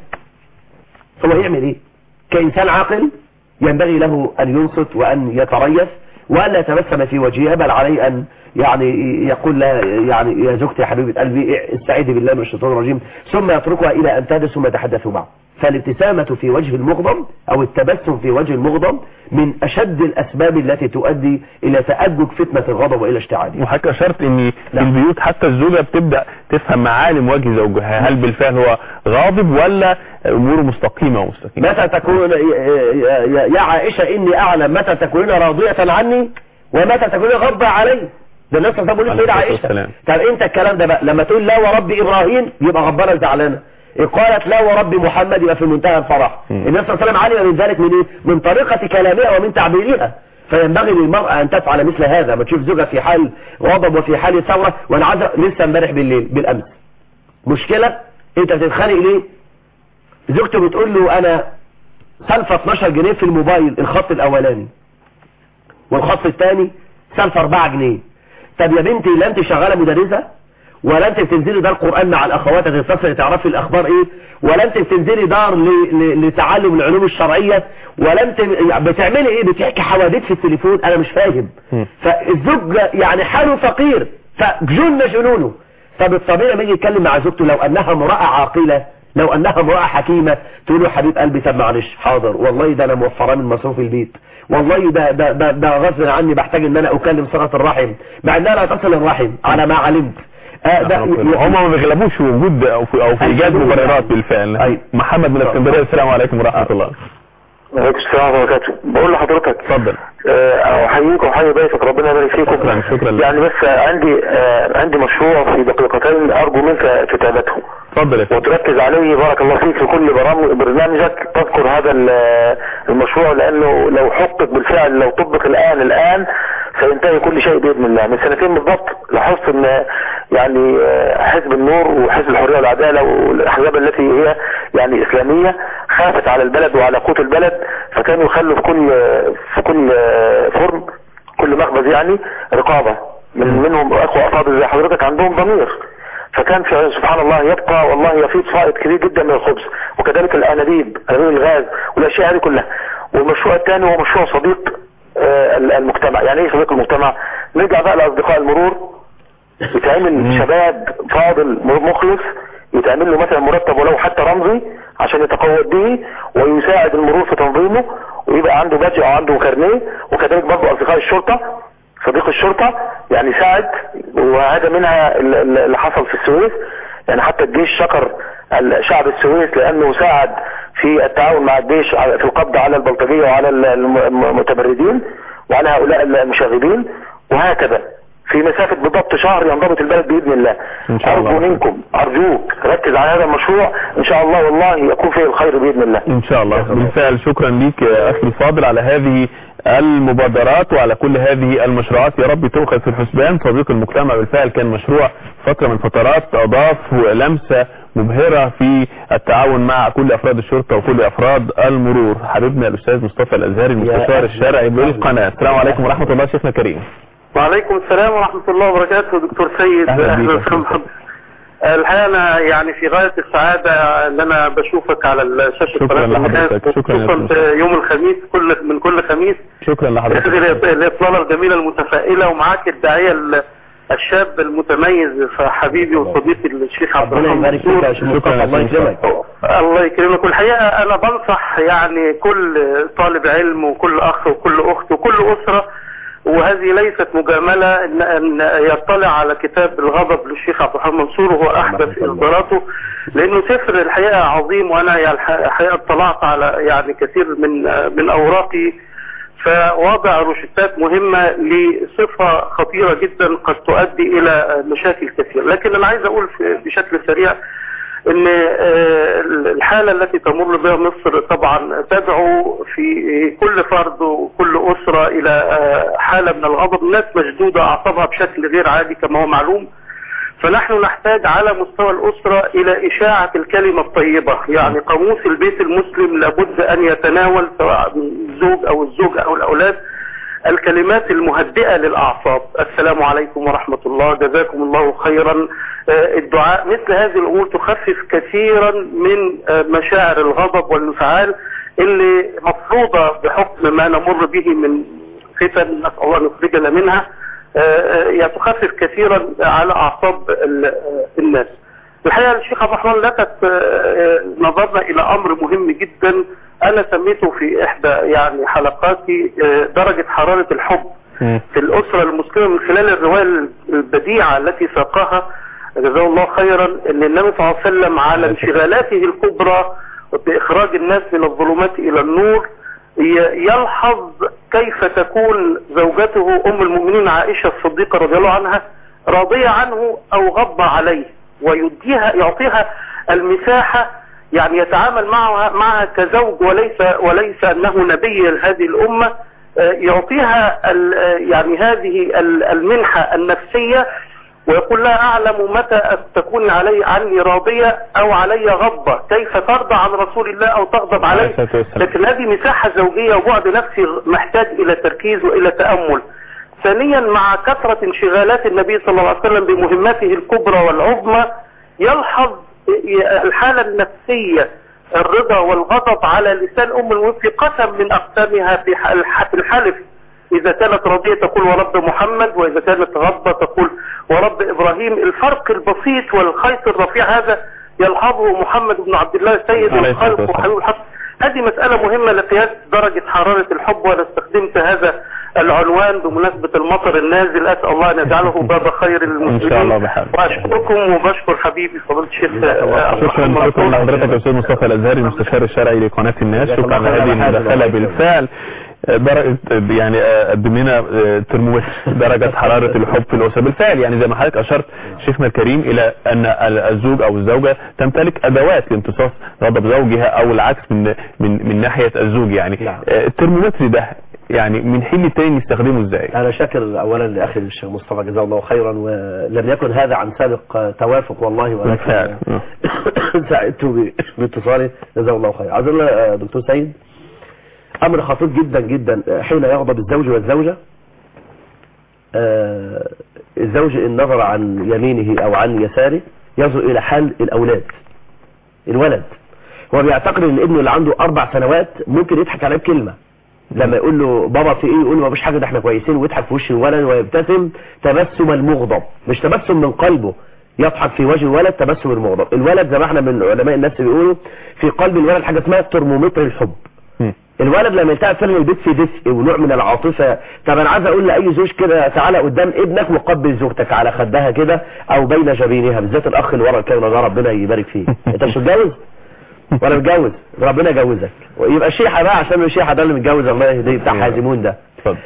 هو يعمل ايه كانسان عاقل ينبغي له ان ينصت وان يتريث وألا يتبسم في وجهها بل عليه أن يعني يقول لها يعني يا زوجتي يا حبيبة قلبي استعيذي بالله من الشيطان الرجيم ثم يتركها إلى أن تهدى ثم يتحدثوا معه فالابتسامة في وجه المغضب أو التبسم في وجه المغضب من أشد الأسباب التي تؤدي إلى تأجج فتنة الغضب وإلى اشتعاله وحضرتك اشرت ان في نعم. البيوت حتى الزوجه بتبدا تفهم معالم وجه زوجها هل بالفعل هو غاضب ولا اموره مستقيمه ومستقيمه متى تكون يا- يا يا عائشة إني أعلم متى تكونين راضية عني ومتى تكونين غضبة علي ده الناس تقول عليه لي الصلاة عائشة والسلام. طب انت الكلام ده بقى لما تقول لا ورب إبراهيم يبقى غضبانة زعلانة إن قالت لا ورب محمد يبقى في منتهى الفرح مم. النبي صلى الله عليه وسلم علم من ذلك من ايه من طريقة كلامها ومن تعبيرها فينبغي للمرأة أن تفعل مثل هذا ما تشوف زوجها في حال غضب وفي حال ثورة وأنا عايز لسه امبارح بالليل بالأمس مشكلة أنت بتتخانق ليه زوجته بتقول له أنا سالفة 12 جنيه في الموبايل الخط الأولاني والخط الثاني سالفة 4 جنيه طب يا بنتي لا أنت شغالة مدرسة ولا انت بتنزلي دار قرآن مع الاخوات تتصل تعرفي الاخبار ايه ولا انت بتنزلي دار ل- ل- لتعلم العلوم الشرعية ولا انت يعني بتعملي ايه بتحكي حوادث في التليفون انا مش فاهم مم. فالزوج يعني حاله فقير فجن جنونه طب الطبيعي لما يجي يتكلم مع زوجته لو انها امرأة عاقلة لو انها امرأة حكيمة تقول له حبيب قلبي طب معلش حاضر والله ده انا موفراه من مصروف البيت والله ده ده ده, ده غصب عني بحتاج ان انا اكلم صلة الرحم مع انها لا تصل الرحم على ما علمت آه ده هم ما بيغلبوش في وجود او في او في ايجاد أيوة. مبررات بالفعل أيوة. محمد من اسكندريه السلام عليكم ورحمه الله وعليكم السلام ورحمة الله وبركاته بقول لحضرتك اتفضل آه، احييك واحيي ضيفك ربنا يبارك فيكم شكراً، شكراً لك. يعني بس عندي آه، عندي مشروع في دقيقتين ارجو منك كتابته اتفضل يا فندم وتركز عليه بارك الله فيك في كل برامج برنامجك تذكر هذا ال- المشروع لانه لو حقق بالفعل لو طبق الان الان سينتهي كل شيء باذن الله من سنتين بالضبط لاحظت ان يعني آه، حزب النور وحزب الحريه والعداله والاحزاب التي هي يعني اسلاميه خافت على البلد وعلى قوت البلد فكانوا يخلوا في كل في كل آه، فرن كل مخبز يعني رقابه من منهم اخوه افاضل زي حضرتك عندهم ضمير فكان في سبحان الله يبقى والله يفيض فائض كبير جدا من الخبز وكذلك الانابيب انابيب الغاز والاشياء هذه كلها والمشروع الثاني هو مشروع صديق آه، المجتمع يعني ايه صديق المجتمع نرجع بقى لاصدقاء المرور يتعمل شباب فاضل مخلص يتعمل له مثلا مرتب ولو حتى رمزي عشان يتقوض به ويساعد المرور في تنظيمه ويبقى عنده بادج او عنده كارنيه وكذلك برضه اصدقاء الشرطة صديق الشرطة يعني ساعد وهذا منها ال- ال- اللي حصل في السويس يعني حتى الجيش شكر شعب السويس لانه ساعد في التعاون مع الجيش على- في القبض على البلطجية وعلى ال- الم- المتمردين وعلى هؤلاء المشاغبين وهكذا في مسافة بالضبط شهر ينضبط البلد بإذن الله إن شاء الله. أرجو منكم أرجوك ركز على هذا المشروع إن شاء الله والله يكون فيه الخير بإذن الله ان شاء الله بالفعل شكرا ليك يا اخي الفاضل على هذه المبادرات وعلى كل هذه المشروعات يا رب تؤخذ في الحسبان صديق المجتمع بالفعل كان مشروع فترة من فترات اضاف لمسة مبهرة في التعاون مع كل افراد الشرطة وكل افراد المرور حبيبنا الاستاذ مصطفى الازهري المستشار أهلا. الشرعي بالقناة السلام عليكم ورحمة الله شيخنا كريم وعليكم السلام ورحمة الله وبركاته دكتور سيد أهلا بيك. وسهلا محمد الحقيقة أنا يعني في غاية السعادة أن أنا بشوفك على الشاشة شكراً قناة لحضرتك. الناس، شكراً يا خصوصاً أستاذ. في يوم الخميس كل من كل خميس شكرا هذه لحضرتك الإط- الإطلالة الجميلة المتفائلة ومعاك الداعية ال- الشاب المتميز حبيبي وصديقي الشيخ عبد ربنا الرحمن يبارك فيك يا منصور شيخ شكراً مصطفى يا الله شيخ يكرمك الله يكرمك والحقيقة أنا بنصح يعني كل طالب علم وكل أخ وكل أخت وكل أسرة وهذه ليست مجاملة إن, أن يطلع على كتاب الغضب للشيخ عبد الرحمن منصور وهو أحدث إصداراته لأنه سفر الحقيقة عظيم وأنا يعني الحقيقة اطلعت على يعني كثير من من أوراقي فوضع روشتات مهمة لصفة خطيرة جدا قد تؤدي إلى مشاكل كثيرة لكن أنا عايز أقول في- بشكل سريع ان آه، الحالة التي تمر بها مصر طبعا تدعو في كل فرد وكل أسرة إلى آه، حالة من الغضب الناس مشدودة أعصابها بشكل غير عادي كما هو معلوم فنحن نحتاج على مستوى الأسرة إلى إشاعة الكلمة الطيبة يعني قاموس البيت المسلم لابد أن يتناول سواء الزوج أو الزوج أو الأولاد الكلمات المهدئة للأعصاب السلام عليكم ورحمة الله جزاكم الله خيرا آه، الدعاء مثل هذه الأمور تخفف كثيرا من آه، مشاعر الغضب والانفعال اللي مفروضة بحكم ما نمر به من فتن نسأل الله أن يخرجنا منها آه، آه، يعني تخفف كثيرا على أعصاب ال- آه، الناس الحقيقة الشيخ عبد الرحمن لفت آه، آه، نظرنا إلى أمر مهم جدا أنا سميته في إحدى يعني حلقاتي آه، درجة حرارة الحب مم. في الأسرة المسلمة من خلال الرواية البديعة التي ساقها جزاه الله خيرا أن النبي صلى الله عليه وسلم على انشغالاته الكبرى بإخراج الناس من الظلمات إلى النور ي- يلحظ كيف تكون زوجته أم المؤمنين عائشة الصديقة رضي الله عنها راضية عنه أو غضب عليه ويديها يعطيها المساحة يعني يتعامل معها معها كزوج وليس وليس أنه نبي لهذه الأمة آه، يعطيها ال- آه، يعني هذه ال- المنحة النفسية ويقول لا أعلم متى تكون علي عني راضية أو علي غضبة كيف ترضى عن رسول الله أو تغضب عليه عليه الصلاة والسلام. لكن هذه مساحة زوجية وبعد نفسي محتاج إلى تركيز وإلى تأمل ثانيا مع كثرة انشغالات النبي صلى الله عليه وسلم بمهمته الكبرى والعظمى يلحظ الحالة النفسية الرضا والغضب على لسان أم المؤمنين في قسم من أقسامها في ح- في الحلف إذا كانت راضية تقول ورب محمد وإذا كانت غضبة تقول ورب إبراهيم الفرق البسيط والخيط الرفيع هذا يلحظه محمد بن عبد الله سيد عليه الصلاة الخلق والسلام. وحبيب الحق هذه مسألة مهمة لقياس درجة حرارة الحب وأنا استخدمت هذا العنوان بمناسبة المطر النازل أسأل الله أن يجعله باب خير للمسلمين إن شاء الله بحال. وأشكركم وبشكر حبيبي فضيلة الشيخ آه، شكرا محمد شكرا رسول. لحضرتك يا استاذ مصطفى الازهري المستشار الشرعي لقناه الناس جزاك شكرا الله على خير هذه على هذا المداخله الوقت. بالفعل درجة يعني آه، قدم لنا آه، ترمومتر درجة حرارة الحب في الأسرة بالفعل يعني زي ما حضرتك أشرت شيخنا الكريم إلى أن الزوج أو الزوجة تمتلك أدوات لامتصاص غضب زوجها أو العكس من من من ناحية الزوج يعني نعم. آه، الترمومتر ده يعني من حين للتاني نستخدمه ازاي؟ أنا شاكر أولا لأخي الشيخ مصطفى جزاه الله خيرا ولم يكن هذا عن سابق توافق والله بالفعل. ولكن سعدت ب- باتصالي جزاه الله خيرا عايز أقول يا دكتور سيد أمر خطير جدا جدا حين يغضب الزوج والزوجة آه، الزوج إن نظر عن يمينه أو عن يساره ينظر إلى حال الأولاد الولد هو بيعتقد ان ابنه اللي عنده اربع سنوات ممكن يضحك عليه بكلمه لما يقول له بابا في ايه يقول له مفيش حاجه ده احنا كويسين ويضحك في وش الولد ويبتسم تبسم المغضب مش تبسم من قلبه يضحك في وجه الولد تبسم المغضب الولد زي ما احنا من علماء النفس بيقولوا في قلب الولد حاجه اسمها ترمومتر الحب مم. الولد لما يلتقى فعلا البيت في دفء ونوع من العاطفه طب انا عايز اقول لاي زوج كده تعالى قدام ابنك وقبل زوجتك على خدها كده او بين جبينها بالذات الاخ اللي ورا الكاميرا ده ربنا يبارك فيه انت مش متجوز ولا متجوز ربنا يجوزك ويبقى شيحه بقى عشان الشيحه ده اللي متجوز الله يهديه بتاع حازمون ده اتفضل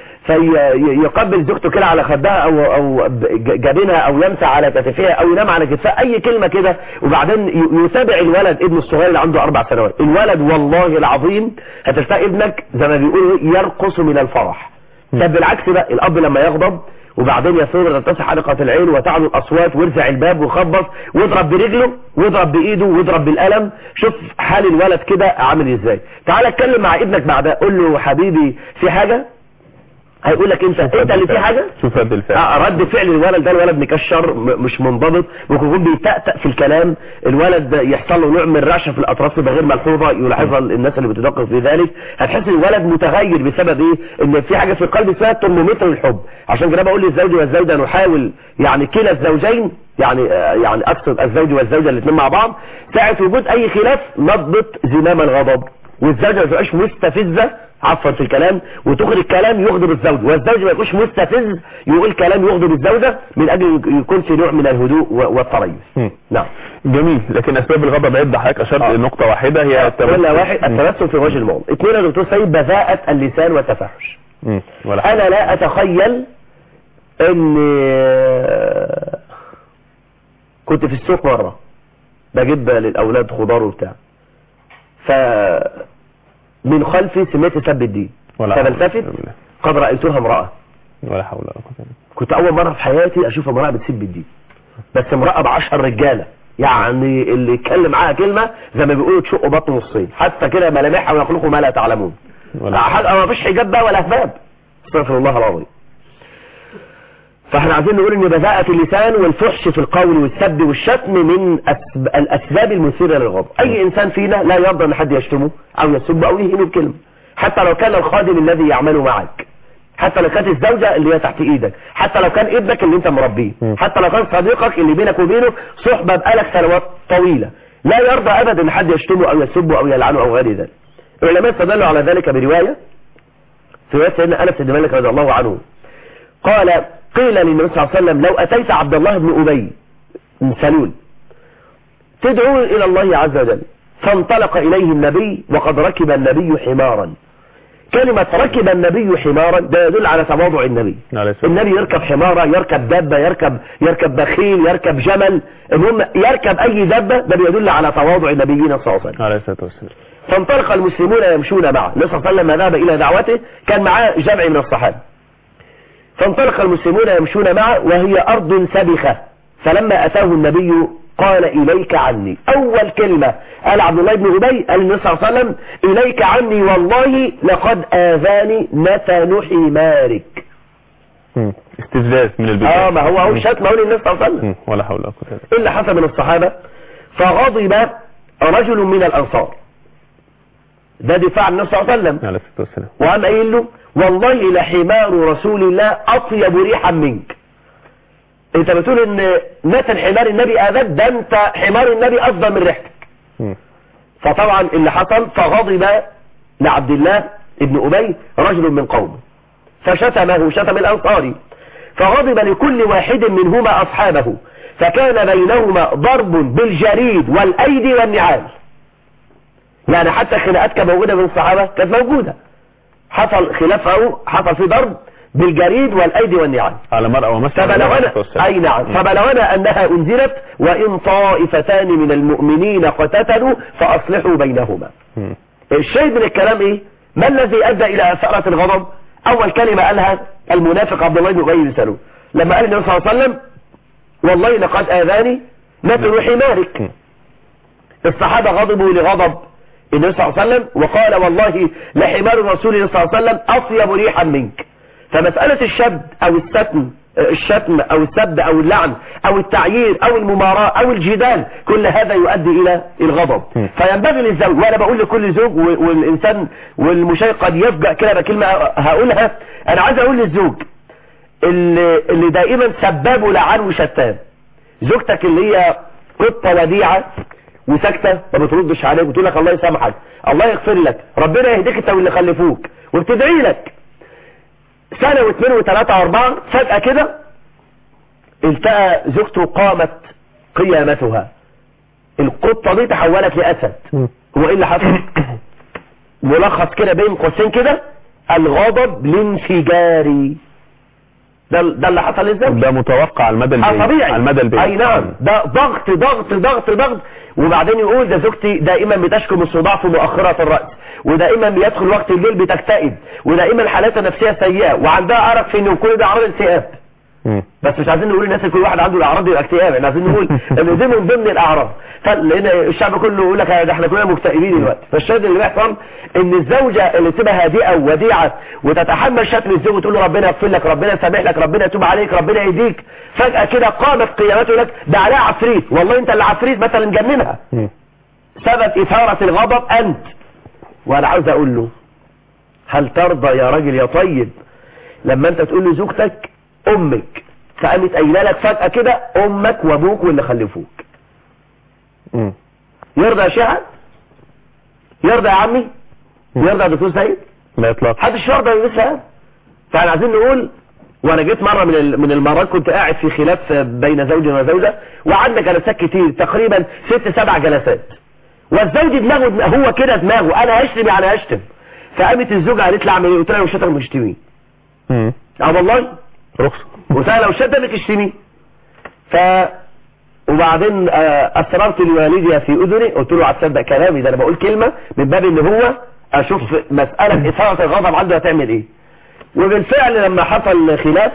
فيقبل زوجته كده على خدها او او ب- جبينها او يمسح على كتفها او ينام على كتفها اي كلمه كده وبعدين ي- يتابع الولد ابنه الصغير اللي عنده اربع سنوات الولد والله العظيم هتلقى ابنك زي ما بيقولوا يرقص من الفرح طب بالعكس بقى الاب لما يغضب وبعدين يصير تتسع حلقة العين وتعلو الأصوات ويرفع الباب ويخبط ويضرب برجله ويضرب بإيده ويضرب بالقلم شوف حال الولد كده عامل ازاي تعال اتكلم مع ابنك بعدها قول له حبيبي في حاجة هيقول لك انت شوف انت رد اللي في الفعل. حاجة شوف رد الفعل آه، رد فعل الولد ده الولد مكشر م- مش منضبط ممكن يكون بيتأتأ في الكلام الولد ده يحصل له نوع من الرعشه في الاطراف تبقى غير ملحوظه يلاحظها الناس اللي بتدقق في ذلك هتحس ان الولد متغير بسبب ايه ان في حاجه في القلب اسمها ترمومتر الحب عشان كده بقول للزوج والزوجه نحاول يعني كلا الزوجين يعني آه، يعني اقصد الزوج والزوجه الاثنين مع بعض ساعه وجود اي خلاف نضبط زمام الغضب والزوجه ما تبقاش مستفزه عفوا في الكلام وتخرج كلام يغضب الزوج والزوج ما يكونش مستفز يقول كلام يغضب الزوجه من اجل يكون في نوع من الهدوء و- والتريث مم. نعم جميل لكن اسباب الغضب عده حضرتك اشرت آه. نقطه واحده هي التبسم. ولا واحد مم. التبسم في وجه الموضوع اثنين يا دكتور سيد بذاءة اللسان والتفاحش مم. ولا حاجة. انا لا اتخيل ان كنت في السوق مرة بجيب للاولاد خضار وبتاع ف من خلفي سمعت سب الدين ولا حول فبلتفت ولا قوة قد رأيتها امرأة ولا حول ولا قوه إلا بالله. كنت اول مرة في حياتي اشوف امرأة بتسب الدين بس امرأة بعشر رجالة يعني اللي يتكلم معاها كلمة زي ما بيقولوا تشق بطن نصين حتى كده ملامحها ويخلقوا ما لا تعلمون ولا حلقة ما فيش حجاب بقى ولا اسباب استغفر الله العظيم فاحنا عايزين نقول ان بذاءة اللسان والفحش في القول والسب والشتم من أسب... الاسباب المثيرة للغضب اي انسان فينا لا يرضى ان حد يشتمه او يسب او يهينه بكلمة حتى لو كان الخادم الذي يعمل معك حتى لو كانت الزوجة اللي هي تحت ايدك حتى لو كان ابنك اللي انت مربيه م. حتى لو كان صديقك اللي بينك وبينه صحبة بقالك سنوات طويلة لا يرضى ابدا ان حد يشتمه او يسبه او يلعنه او غير ذلك العلماء استدلوا على ذلك برواية في رواية سيدنا انس بن مالك رضي الله عنه قال قيل للنبي صلى الله عليه وسلم لو اتيت عبد الله بن ابي بن سلول تدعو الى الله عز وجل فانطلق اليه النبي وقد ركب النبي حمارا كلمة ركب النبي حمارا ده يدل على تواضع النبي عليه السلام. النبي يركب حمارة يركب دابة يركب يركب بخيل يركب جمل المهم يركب اي دابة ده بيدل على تواضع نبينا صلى الله عليه وسلم عليه الصلاة والسلام فانطلق المسلمون يمشون معه النبي صلى الله عليه وسلم ذهب الى دعوته كان معاه جمع من الصحابة فانطلق المسلمون يمشون معه وهي ارض سبخة فلما اتاه النبي قال اليك عني اول كلمة قال عبد الله بن ابي قال النبي صلى الله عليه وسلم اليك عني والله لقد اذاني نتن حمارك مم. استفزاز من البداية اه ما هو هو مم. شتم اقول النبي صلى الله عليه وسلم مم. ولا حول ولا قوة إلا بالله. ايه اللي حصل من الصحابة فغضب رجل من الانصار ده دفاع عن النبي صلى الله عليه وسلم عليه الصلاة والسلام وقام قايل له والله لحمار رسول الله اطيب ريحا منك انت بتقول ان نتن حمار النبي اذاك ده انت حمار النبي افضل من ريحتك مم. فطبعا اللي حصل فغضب لعبد الله ابن ابي رجل من قومه فشتمه شتم الانصاري فغضب لكل واحد منهما اصحابه فكان بينهما ضرب بالجريد والايدي والنعال يعني حتى خناقات كانت موجوده بين الصحابه كانت موجوده حصل خلاف او حصل في ضرب بالجريد والايدي والنعال على مرأة ومسجد عليه فبلغنا الصلاة والسلام. اي نعم مم. فبلغنا انها انزلت وان طائفتان من المؤمنين قتتلوا فاصلحوا بينهما مم. الشيء من الكلام ايه ما الذي ادى الى اثارة الغضب اول كلمة قالها المنافق عبد الله بن ابي بن سلول لما قال النبي صلى الله عليه وسلم والله لقد اذاني نتن حمارك مم. الصحابة غضبوا لغضب النبي صلى الله عليه وسلم وقال والله لحمار رسول الله صلى الله عليه وسلم اطيب ريحا منك فمسألة الشد او الستم الشتم او السب او اللعن او التعيير او المماراة او الجدال كل هذا يؤدي الى الغضب م. فينبغي للزوج وانا بقول لكل زوج و- والانسان والمشايخ قد يفجأ كده بكلمة هقولها انا عايز اقول للزوج اللي, اللي دائما سباب ولعان وشتام زوجتك اللي هي قطة وديعة وساكتة ما بتردش عليك وتقول لك الله يسامحك الله يغفر لك ربنا يهديك انت واللي خلفوك وبتدعي لك سنة واثنين وثلاثة واربعة فجأة كده التقى زوجته قامت قيامتها القطة دي تحولت لأسد مم. هو ايه اللي حصل ملخص كده بين قوسين كده الغضب الانفجاري ده ده اللي حصل للزوج ده متوقع على المدى اه البعيد طبيعي على المدى البعيد اي نعم ده ضغط ضغط ضغط ضغط وبعدين يقول ده زوجتي دائما بتشكو من صداع في مؤخرة الرأس ودائما بيدخل وقت الليل بتكتئب ودائما حالاتها النفسية سيئة وعندها أرق في وكل ده أعراض اكتئاب مم. بس مش عايزين نقول للناس إن كل واحد عنده الاعراض يبقى اكتئاب احنا عايزين نقول ان دي من ضمن الاعراض ف- لان الشعب كله يقول لك ده احنا كلنا مكتئبين دلوقتي فالشاهد اللي بيحصل ان الزوجه اللي تبقى هادئه ووديعه وتتحمل شتم الزوج وتقول له ربنا يغفر لك ربنا يسامح لك ربنا يتوب عليك ربنا يهديك فجاه كده قامت قيامته لك ده عليها عفريت والله انت اللي عفريت مثلا جننها مم. سبب اثاره الغضب انت وانا عاوز اقول له هل ترضى يا راجل يا طيب لما انت تقول لزوجتك امك فقامت قايله لك فجأة كده امك وابوك واللي خلفوك مم. يرضى يا شيخ يرضى يا عمي يرضى يا دكتور سيد لا اطلاق محدش يرضى يلبس هذا فاحنا عايزين نقول وانا جيت مره من ال- من المرات كنت قاعد في خلاف بين زوج وزوجه وعندنا جلسات كتير تقريبا ست سبع جلسات والزوج دماغه دم- هو كده دماغه انا هشتم يعني هشتم فقامت الزوجه قالت لي اعمل ايه قلت لها لو شتم مش تشتميه مم. اه والله رخصة قلت لها لو شتمك اشتميه ف وبعدين آه، اسررت لوالدي في اذني قلت له هتصدق كلامي ده انا بقول كلمه من باب ان هو اشوف مساله اثاره الغضب عنده هتعمل ايه وبالفعل لما حصل خلاف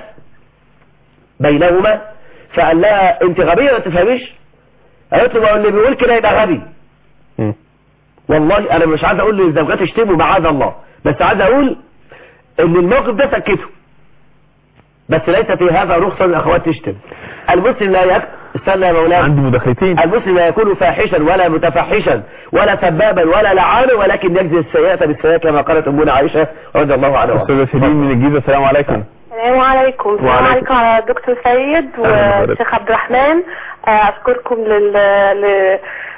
بينهما فقال لها انت غبيه ما تفهميش قالت له ما هو اللي بيقول كده يبقى غبي مم. والله انا مش عايز اقول للزوجات اشتموا معاذ الله بس عايز اقول ان الموقف ده سكته بس ليس في هذا رخصة للاخوات تشتم المسلم لا يك... استنى يا مولانا عندي مداخلتين المسلم لا يكون فاحشا ولا متفحشا ولا سبابا ولا لعانا ولكن يجزي السيئة بالسيئة كما قالت أمنا عائشة رضي الله عنها استاذ شيرين من الجيزه السلام عليكم السلام عليكم السلام وعليكم. عليكم على دكتور سيد أهلا بحضرتك. والشيخ عبد الرحمن آه، اشكركم لل ل...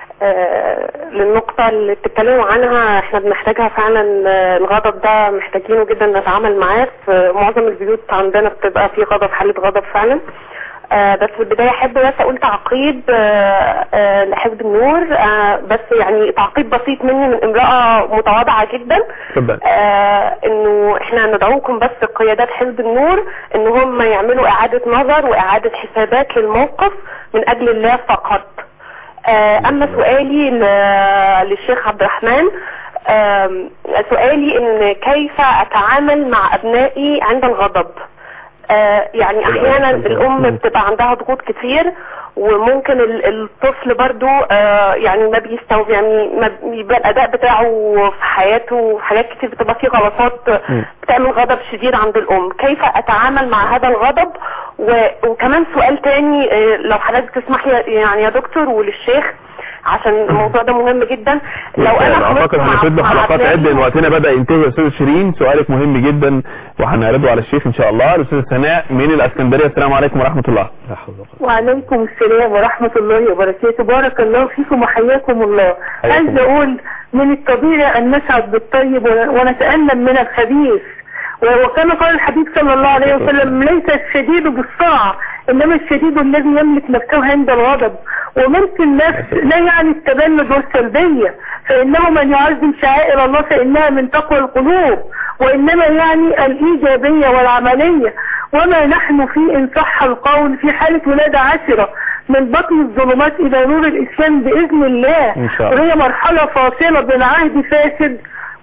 آه، للنقطة اللي بتتكلموا عنها احنا بنحتاجها فعلا آه، الغضب ده محتاجينه جدا نتعامل معاه في معظم البيوت عندنا بتبقى في غضب حالة غضب فعلا آه، بس في البداية أحب بس أقول تعقيب آه، آه، لحزب النور آه، بس يعني تعقيب بسيط مني من امرأة متواضعة جدا اتفضل آه انه احنا ندعوكم بس قيادات حزب النور ان هم يعملوا اعادة نظر واعادة حسابات للموقف من اجل الله فقط آه اما سؤالي ل- للشيخ عبد الرحمن آم، سؤالي ان كيف اتعامل مع ابنائي عند الغضب آه يعني احيانا الام بتبقى عندها ضغوط كتير وممكن ال- الطفل برضو آه يعني ما بيستوعب يعني ما بيبقى الاداء بتاعه في حياته حاجات كتير بتبقى فيه غلطات بتعمل غضب شديد عند الام كيف اتعامل مع هذا الغضب و- وكمان سؤال تاني آه لو حضرتك تسمح لي يعني يا دكتور وللشيخ عشان الموضوع ده مهم جدا لو انا غلطت اعتقد مع- هنفيد مع بحلقات أبنائي- عده لان وقتنا بدا ينتهي يا استاذ شيرين سؤالك مهم جدا وهنعرضه على الشيخ ان شاء الله الاستاذ سناء من الاسكندريه السلام عليكم ورحمه الله لا حول ولا قوة. وعليكم السلام ورحمة الله وبركاته بارك الله فيكم وحياكم الله حياكم عايز أقول من الطبيعي أن نسعد بالطيب ون- ونتألم من الخبيث و- وكما قال الحبيب صلى الله عليه وسلم ليس الشديد بالصرع إنما الشديد الذي يملك نفسه عند الغضب وملك النفس لا يعني التبلد والسلبية فإنه من يعظم شعائر الله فإنها من تقوى القلوب وإنما يعني الإيجابية والعملية وما نحن في إن صح القول في حالة ولادة عشرة من بطن الظلمات إلى نور الإسلام بإذن الله إن شاء الله. وهي مرحلة فاصلة بين عهد فاسد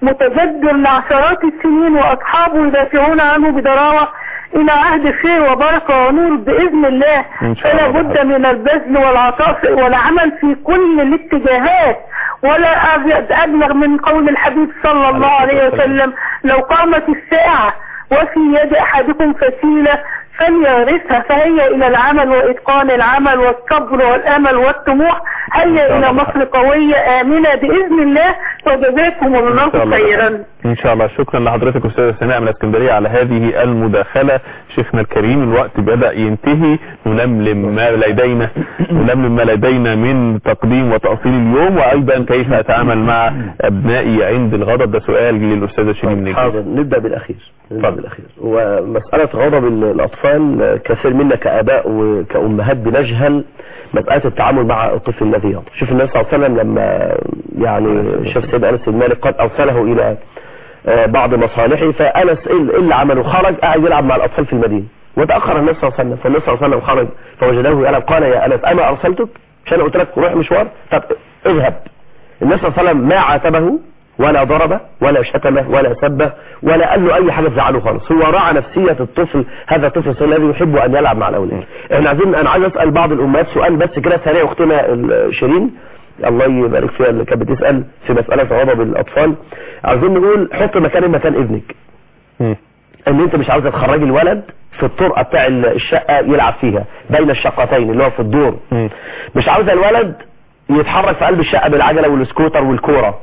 متجدر لعشرات السنين وأصحابه يدافعون عنه بدراوة إلى عهد خير وبركة ونور بإذن الله إن شاء فلا الله. بد من البذل والعطاء والعمل في كل الاتجاهات ولا أبيض أبلغ من قول الحبيب صلى الله عليه وسلم لو قامت الساعة وفي يد أحدكم فسيلة فليغرسها فهي إلى العمل وإتقان العمل والصبر والأمل والطموح هيا إلى مصر قوية آمنة بإذن الله وجزاكم إن شاء الله الله. خيرا ان شاء الله شكرا لحضرتك استاذ سناء من الاسكندريه على هذه المداخله شيخنا الكريم الوقت بدا ينتهي نلملم ما لدينا نلملم ما لدينا من تقديم وتاصيل اليوم وايضا كيف اتعامل مع ابنائي عند الغضب ده سؤال للاستاذه شيرين نجم حاضر نبدأ بالأخير نبدأ اتفضل. بالأخير ومسألة غضب ال- الأطفال كثير منا كآباء وكأمهات بنجهل مسألة التعامل مع الطفل الذي يغضب شوف النبي صلى الله عليه وسلم لما يعني شاف سيد أنس بن مالك قد أرسله إلى آه، بعض مصالحه فأنس إيه اللي- إيه اللي عمله خرج قاعد يلعب مع الأطفال في المدينة وتأخر النبي صلى الله عليه وسلم فالنبي صلى الله عليه وسلم خرج فوجده يلعب قال يا أنس أنا أرسلتك مش أنا قلت لك روح مشوار طب اذهب النبي صلى الله عليه وسلم ما عاتبه ولا ضربه ولا شتمه ولا سبه ولا قال له اي حاجه تزعله خالص هو راعى نفسيه الطفل هذا الطفل الصغير الذي يحب ان يلعب مع الاولاد احنا عايزين انا عايز اسال بعض الامهات سؤال بس كده سريع اختنا ال- شيرين الله يبارك فيها اللي كانت بتسال في مساله غضب الاطفال عايزين نقول حط مكان مكان ابنك مم. ان انت مش عاوز تخرجي الولد في الطرقه بتاع الشقه يلعب فيها بين الشقتين اللي هو في الدور مم. مش عاوز الولد يتحرك في قلب الشقه بالعجله والسكوتر والكوره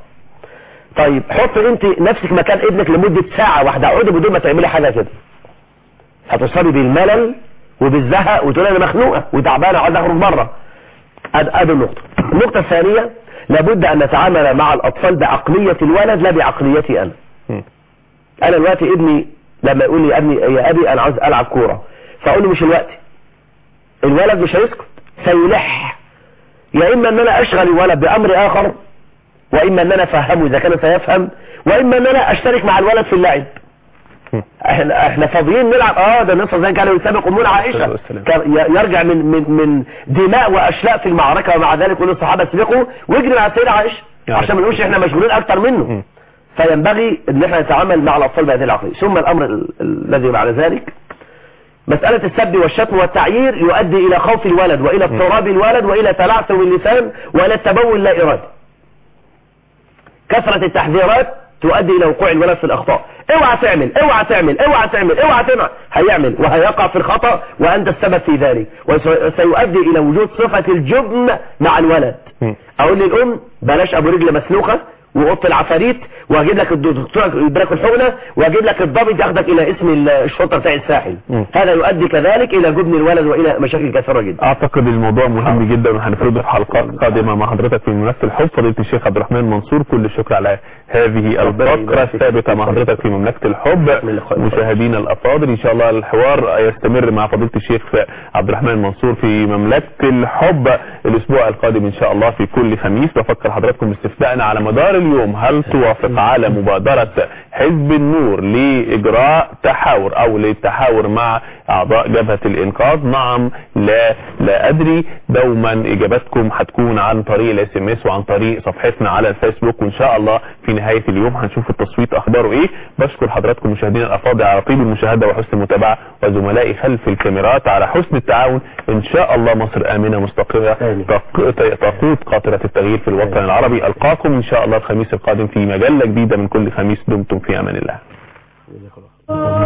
طيب حط انت نفسك مكان ابنك لمده ساعه واحده اقعدي بدون ما تعملي حاجه كده هتصابي بالملل وبالزهق وتقول انا مخنوقه وتعبانه عايز اخرج بره ادي ادي النقطه النقطه الثانيه لابد ان نتعامل مع الاطفال بعقليه الولد لا بعقليتي انا مم. انا دلوقتي ابني لما يقول لي يا ابني يا ابي انا عاوز العب كوره فاقول له مش الوقت الولد مش هيسكت سيلح يا اما ان انا اشغل الولد بامر اخر واما ان انا افهمه اذا كان سيفهم واما ان انا اشترك مع الولد في اللعب احنا احنا فاضيين نلعب اه ده النصر زي كانوا يسابق امنا عائشه والسلام. كان ي- يرجع من من من دماء واشلاء في المعركه ومع ذلك يقول الصحابه اسبقوا ويجري مع السيده عائشه يعني. عشان ما نقولش احنا مشغولين اكتر منه مم. فينبغي ان احنا نتعامل مع الاطفال بهذه العقليه ثم الامر ال- الذي بعد ذلك مسألة السب والشتم والتعيير يؤدي إلى خوف الولد وإلى اضطراب الولد وإلى تلعثم اللسان وإلى التبول لا إرادي كثرة التحذيرات تؤدي الى وقوع الولد في الاخطاء اوعى تعمل اوعى تعمل اوعى تعمل اوعى تعمل هيعمل وهيقع في الخطأ وانت السبب في ذلك وسيؤدي الى وجود صفة الجبن مع الولد مم. اقول للام بلاش ابو رجل مسلوخة وقط العفاريت واجيب لك الدكتور يدرك الحقنه واجيب لك الضابط ياخدك الى اسم الشرطه بتاع الساحل مم. هذا يؤدي كذلك الى جبن الولد والى مشاكل كثيره جدا اعتقد الموضوع مهم جدا وهنفرده في حلقات قادمه مع حضرتك في مملكه الحب فضيله الشيخ عبد الرحمن منصور كل الشكر على هذه ربنا الفقره يبارك فيك. الثابته مع حضرتك في مملكه الحب من اللقاء. مشاهدينا الافاضل ان شاء الله الحوار يستمر مع فضيله الشيخ عبد الرحمن منصور في مملكه الحب الاسبوع القادم ان شاء الله في كل خميس بفكر حضراتكم باستفتائنا على مدار اليوم هل توافق على مبادره حزب النور لاجراء تحاور او للتحاور مع اعضاء جبهه الانقاذ نعم لا لا ادري دوما اجاباتكم هتكون عن طريق الاس ام اس وعن طريق صفحتنا على الفيسبوك وان شاء الله في نهايه اليوم هنشوف التصويت اخباره ايه بشكر حضراتكم مشاهدينا الافاضل على طيب المشاهده وحسن المتابعه وزملائي خلف الكاميرات على حسن التعاون ان شاء الله مصر امنه مستقره آمين. تق- تقود قاطره التغيير في الوطن آمين. العربي القاكم ان شاء الله الخميس القادم في مجله جديده من كل خميس دمتم في امان الله